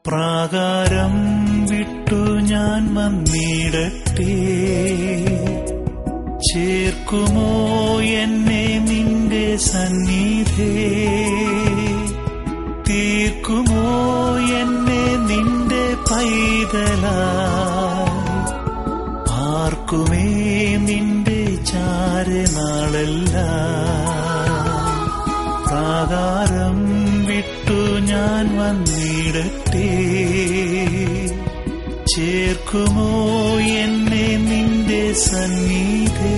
പ്രാകാരം വിട്ടു ഞാൻ വന്നിടട്ടെ ചേർക്കുമോ എന്നെ നിന്റെ സന്നിധേ തീർക്കുമോ എന്നെ നിന്റെ പൈതലാ ആർക്കുമേ നിന്റെ ചാരനാളല്ല പ്രാകാരം വിട്ടു ഞാൻ വന്നിടട്ടെ ചേർക്കുമോ എന്നെ നിന്റെ സന്നിധേ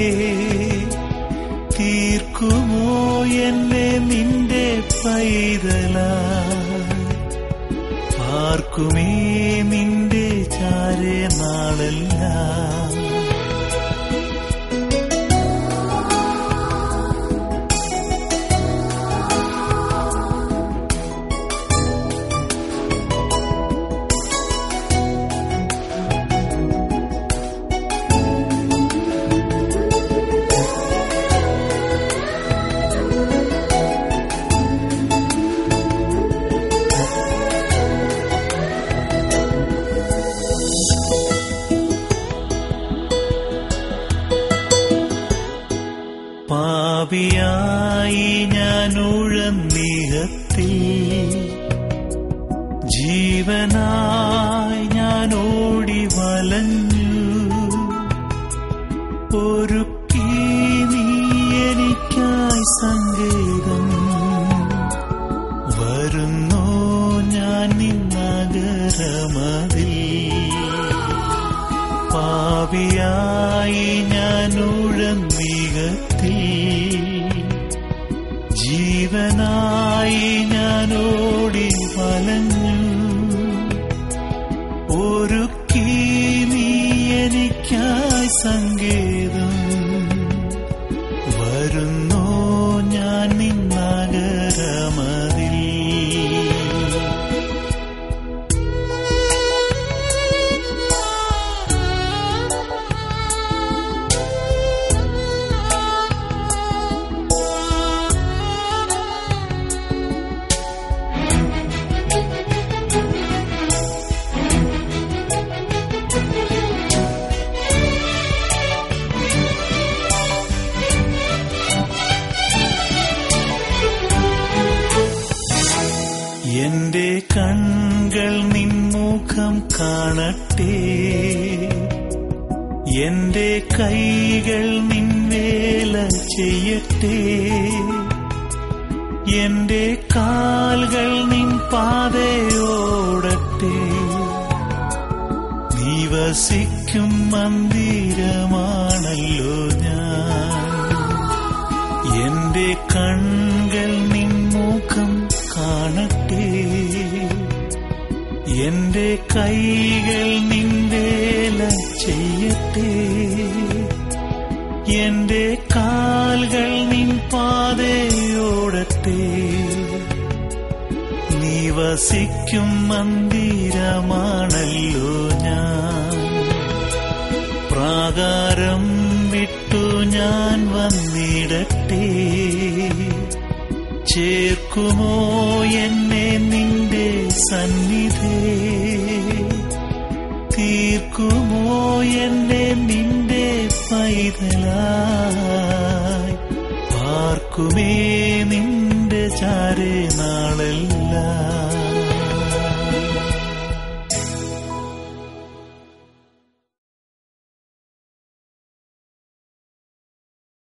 തീർക്കുമോ എന്നെ നിന്റെ പൈതല പാർക്കുമേ നിന്റെ ചാരെ നാളല്ല പാപിയായി ഞാൻ ഉഴന്നിഹത്തിൽ ജീവനായി ഞാൻ ഓടി വലഞ്ഞു ഒരുക്കി നീ എനിക്കായി സങ്കേതം വരുന്നു ഞാൻ നിന്നകരമതിൽ പാപിയായി ഞാൻ ഉഴന്നികത്തിൽ ജീവനായി ഞാൻ ഓടി വലഞ്ഞു ഒരുക്കി നീ എനിക്കായി സങ്കേതം വരുന്നു ഞാൻ നിന്നകരമതിൽ എന്റെ കൺകൾ നിൻമുഖം കാണട്ടെ എന്റെ കൈകൾ നിൻവേല ചെയ്യട്ടെ എന്റെ കാൽകൾ നിൻ പാതയോടട്ടെ നീ വസിക്കും മന്ദിരമാണല്ലോ ഞാൻ എന്റെ കൺകൾ നിൻമുഖം കാണട്ടെ എന്റെ കൈകൾ നിൻവേല ചെയ്യട്ടെ എന്റെ കാൽകൾ നിൻ പാതയോടട്ടെ നീ വസിക്കും മന്ദിരമാണല്ലോ ഞാൻ പ്രാകാരം വിട്ടു ഞാൻ വന്നിടട്ടെ ചേർക്കുമോ എന്നെ നിന്റെ സന്നിധേ തീർക്കുമോ എന്നെ നിന്റെ പൈതലായി പാർക്കുമേ നിന്റെ ചാരെ നാളല്ല